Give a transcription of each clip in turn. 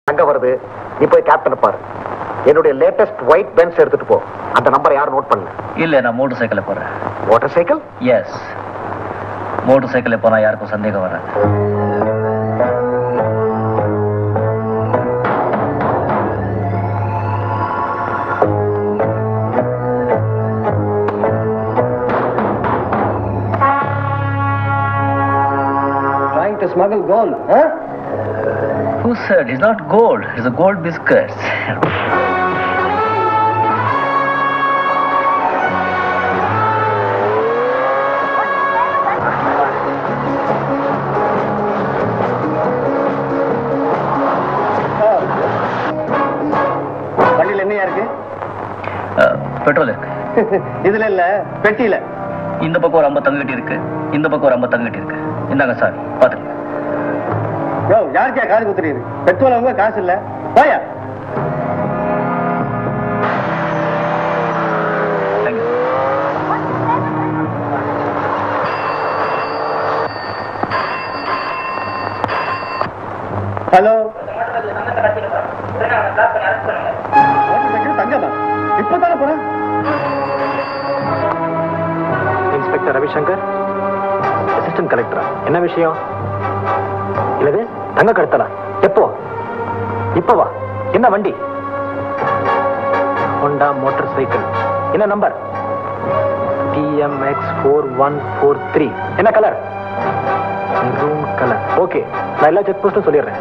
அங்க வருது நீ போய் கேப்டன் பாரு என்னுடைய லேட்டஸ்ட் ஒயிட் பென்ஸ் எடுத்துட்டு போ அந்த நம்பரை யாரும் நோட் பண்ணல இல்ல நான் மோட்டர் சைக்கிள் போறேன் motorcycle yes motorcycle போனா யாருக்கும் சந்தேகம் வராது Trying to smuggle gold, huh? Who said it's not gold? It's a gold biscuits. வண்டியில என்னையா இருக்கு பெட்ரோல் இருக்கு இதுல இல்ல பெட்டியில இந்த பக்கம் ஒரு ஐம்பது தங்கட்டி இருக்கு இந்த பக்கம் ஒரு ஐம்பது தங்கட்டி இருக்கு இந்தாங்க சார் பாத்துக்கங்க யோ யாருக்கா காது குத்துறீரு பெட்ரோல் அவங்க காசு இல்ல போயா தேங்க்யூ ஹலோ தங்கம்மா இப்பதானே போறேன் இன்ஸ்பெக்டர் ரவிசங்கர் அசிஸ்டன்ட் கலெக்டரா என்ன விஷயம் இல்லது தங்க கடத்தலா எப்போ இப்பவா என்ன வண்டி ஹோண்டா மோட்டார் சைக்கிள் என்ன number TMX four one four three என்ன கலர் மெரூன் கலர் ஓகே நான் எல்லா செக் போஸ்ட்டும் சொல்லிடுறேன்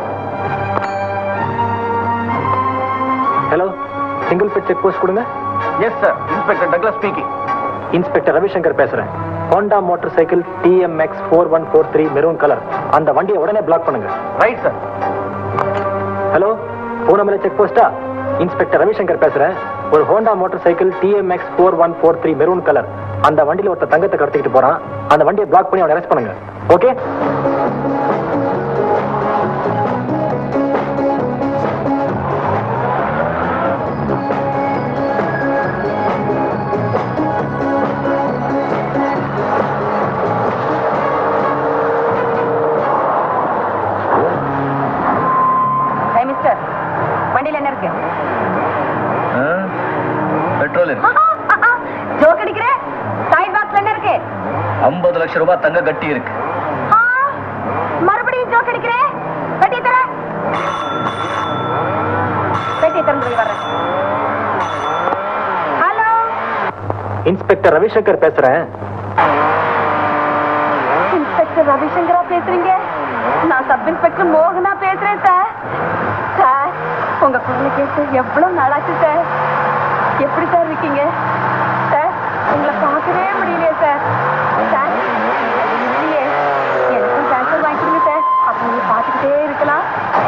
hello single bed check post கொடுங்க yes sir inspector Douglas speaking inspector Ravishankar பேசுறேன் Honda motorcycle TMX four one four three maroon colour அந்த வண்டியை உடனே பிளாக் பண்ணுங்க right sir hello Poonamallee check போஸ்டா இன்ஸ்பெக்டர் ரவிசங்கர் பேசுறேன் ஒரு Honda motorcycle TMX four one four three maroon colour அந்த வண்டியில ஒருத்த தங்கத்தை கடத்திக்கிட்டு போறான் அந்த வண்டியை பிளாக் பண்ணி அவனை அரெஸ்ட் பண்ணுங்க ஓகே ஏய் மிஸ்டர் வண்டியில என்ன இருக்கு பெட்ரோல் இருக்கு ஜோக் அடிக்கிற சைட் பாக்ஸ்ல என்ன இருக்கு ஐம்பது லட்சம் ரூபாய் தங்க கட்டி இருக்கு ஆ, மறுபடியும் ஜோக் அடிக்கிற பெட்டி தர பெட்டி திறந்து போய் வர்றேன் ஹலோ இன்ஸ்பெக்டர் ரவிசங்கர் பேசுறேன் இன்ஸ்பெக்டர் ரவிசங்கரா பேசுறீங்க நான் சப் இன்ஸ்பெக்டர் மோகனா பேசுறேன் சார் சார் உங்க குரலை கேட்டு எவ்வளவு நாளாச்சு சார் எப்படி சார் இருக்கீங்க சார் உங்களை பார்க்கவே முடியலையே சார் சார் இல்லையே எனக்கும் கேன்சர் வாங்கி கொடுங்க சார் அப்ப நீங்க பார்த்துக்கிட்டே இருக்கலாம்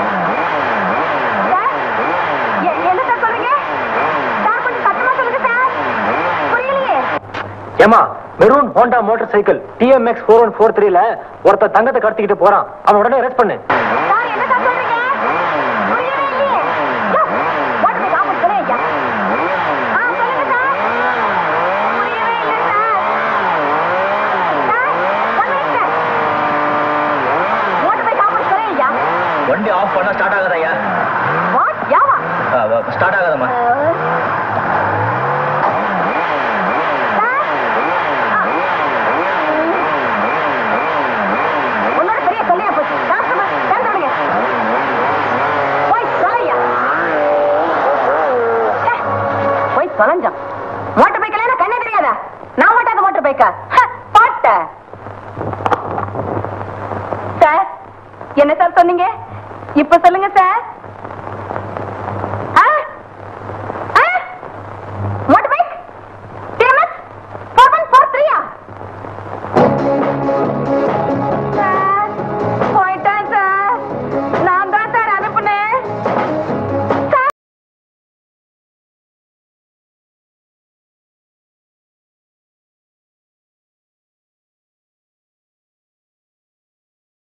சார் எ- என்ன சார் சொல்றீங்க சார் கொஞ்சம் சத்தமா சொல்லுங்க சார் புரியலையே ஏமா maroon Honda motorcycle TMX four one four த்ரீல ஒருத்த தங்கத்தை கடத்திக்கிட்டு போறான் அவன் உடனே அரெஸ்ட் பண்ணு சார் என்ன சார் சொல்றீங்க புரியவே இல்லையே யோ, what the hell சொல்லுங்க ஐயா ஆ சொல்லுங்க சார் புரியவே இல்லை sir sir one minute sir what the hell சொல்லுங்க ஐயா வண்டி ஆஃப் பண்ணா ஸ்டார்ட் ஆகாத ஐயா what யாவா ஸ்டார்ட் ஆகாதம்மா சார் உன்னோட பெரிய தொல்லையா போச்சு காசுமா திறந்துடுங்க போய் தொலையா ச்சே, போய் தொலைஞ்சான் மோட்டர் பைக்கில் என்ன கண்ணே தெரியாதா நான் ஓட்டாத மோட்டர் பைக்கா பாட்ட சார் என்ன சார் சொன்னீங்க இப்ப சொல்லுங்க சார்